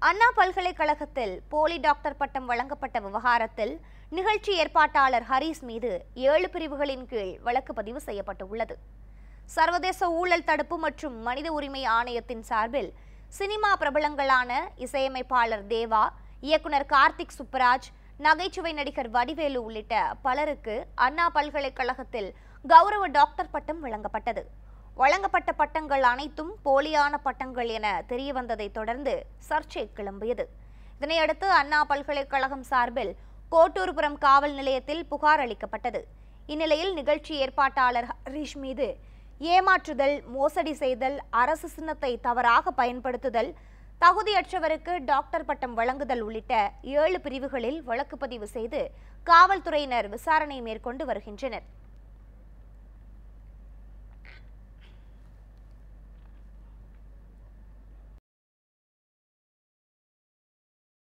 அண்ணா பல்கலைக்கழகத்தில் போலி டாக்டர் பட்டம் வழங்கப்பட்ட விவகாரத்தில் நிகழ்ச்சி ஏற்பாட்டாளர் ஹரீஸ் மீது ஏழு பிரிவுகளின் கீழ் வழக்கு பதிவு செய்யப்பட்டுள்ளது சர்வதேச ஊழல் தடுப்பு மற்றும் மனித உரிமை ஆணையத்தின் சார்பில் சினிமா பிரபலங்களான இசையமைப்பாளர் தேவா இயக்குனர் கார்த்திக் சுப்பராஜ் நகைச்சுவை நடிகர் வடிவேலு உள்ளிட்ட பலருக்கு அண்ணா பல்கலைக்கழகத்தில் கௌரவ டாக்டர் பட்டம் வழங்கப்பட்டது வழங்கப்பட்ட பட்டங்கள் அனைத்தும் போலியான பட்டங்கள் என தெரியவந்ததை தொடர்ந்து சர்ச்சை கிளம்பியது இதனையடுத்து அண்ணா பல்கலைக்கழகம் சார்பில் கோட்டூர்புரம் காவல் நிலையத்தில் புகார் அளிக்கப்பட்டது இந்நிலையில் நிகழ்ச்சி ஏற்பாட்டாளர் ஹரீஷ் மீது ஏமாற்றுதல் மோசடி செய்தல் அரசு சின்னத்தை தவறாக பயன்படுத்துதல் தகுதியற்றவருக்கு டாக்டர் பட்டம் வழங்குதல் உள்ளிட்ட ஏழு பிரிவுகளில் வழக்கு பதிவு செய்து காவல்துறையினர் விசாரணை மேற்கொண்டு வருகின்றனர்